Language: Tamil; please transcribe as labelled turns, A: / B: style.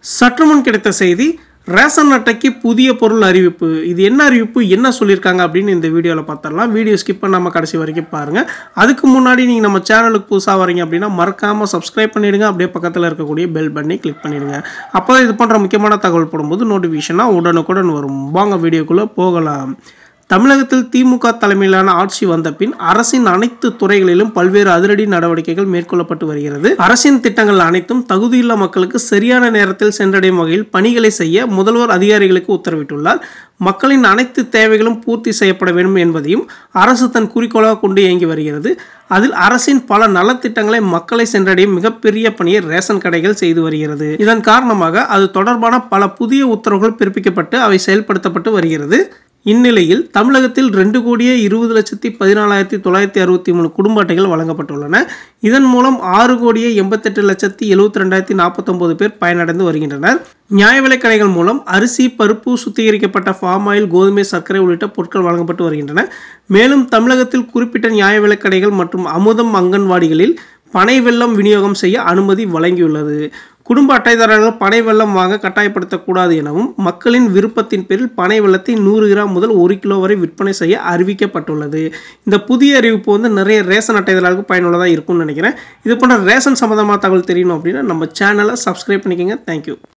A: சற்றுமுன் கிடைத்த செய்தி ரேஷன் அட்டைக்கு புதிய பொருள் அறிவிப்பு இது என்ன அறிவிப்பு என்ன சொல்லியிருக்காங்க அப்படின்னு இந்த வீடியோவில் பார்த்துடலாம் வீடியோ ஸ்கிப் பண்ணாமல் கடைசி வரைக்கும் பாருங்கள் அதுக்கு முன்னாடி நீங்கள் நம்ம சேனலுக்கு புதுசாக வரீங்க அப்படின்னா மறக்காமல் சப்ஸ்கிரைப் பண்ணிடுங்க அப்படியே பக்கத்தில் இருக்கக்கூடிய பெல் பண்ணி கிளிக் பண்ணிடுங்க அப்போ தான் இது போன்ற முக்கியமான தகவல் போடும்போது நோட்டிஃபிகேஷனாக உடனுக்குடன் வரும் வாங்க வீடியோக்குள்ளே போகலாம் தமிழகத்தில் திமுக தலைமையிலான ஆட்சி வந்த பின் அரசின் அனைத்து துறைகளிலும் பல்வேறு அதிரடி நடவடிக்கைகள் மேற்கொள்ளப்பட்டு வருகிறது அரசின் திட்டங்கள் அனைத்தும் தகுதியுள்ள மக்களுக்கு சரியான நேரத்தில் சென்றடையும் வகையில் பணிகளை செய்ய முதல்வர் அதிகாரிகளுக்கு உத்தரவிட்டுள்ளார் மக்களின் அனைத்து தேவைகளும் பூர்த்தி செய்யப்பட வேண்டும் என்பதையும் அரசு தன் குறிக்கோளாக கொண்டு இயங்கி வருகிறது அதில் அரசின் பல நலத்திட்டங்களை மக்களை சென்றடையும் மிகப்பெரிய பணியை ரேஷன் கடைகள் செய்து வருகிறது இதன் காரணமாக அது தொடர்பான பல புதிய உத்தரவுகள் பிறப்பிக்கப்பட்டு அவை செயல்படுத்தப்பட்டு வருகிறது இந்நிலையில் தமிழகத்தில் ரெண்டு கோடியே இருபது லட்சத்தி பதினாலாயிரத்தி தொள்ளாயிரத்தி அறுபத்தி மூணு குடும்ப அட்டைகள் வழங்கப்பட்டுள்ளன இதன் மூலம் ஆறு கோடியே எண்பத்தெட்டு லட்சத்தி எழுபத்தி ரெண்டாயிரத்தி நாற்பத்தொம்போது பேர் பயனடைந்து வருகின்றனர் நியாய விலைக் கடைகள் மூலம் அரிசி பருப்பு சுத்திகரிக்கப்பட்ட ஃபார்ம் ஆயில் கோதுமை சர்க்கரை உள்ளிட்ட பொருட்கள் வழங்கப்பட்டு வருகின்றன மேலும் தமிழகத்தில் குறிப்பிட்ட நியாய விலைக் கடைகள் மற்றும் அமுதம் அங்கன்வாடிகளில் பனை வெல்லம் விநியோகம் செய்ய அனுமதி வழங்கியுள்ளது குடும்ப அட்டைதாரர்கள் பனை வெல்லம் வாங்க கட்டாயப்படுத்தக்கூடாது எனவும் மக்களின் விருப்பத்தின் பேரில் பனை வெல்லத்தை நூறு கிராம் முதல் ஒரு கிலோ வரை விற்பனை செய்ய அறிவிக்கப்பட்டுள்ளது இந்த புதிய அறிவிப்பு வந்து நிறைய ரேஷன் அட்டைதாரர்களுக்கு பயனுள்ளதாக இருக்கும்னு நினைக்கிறேன் இது போன்ற ரேஷன் சம்மந்தமாக தகவல் தெரியணும் அப்படின்னா நம்ம சேனலை சப்ஸ்கிரைப் பண்ணிக்கோங்க தேங்க்யூ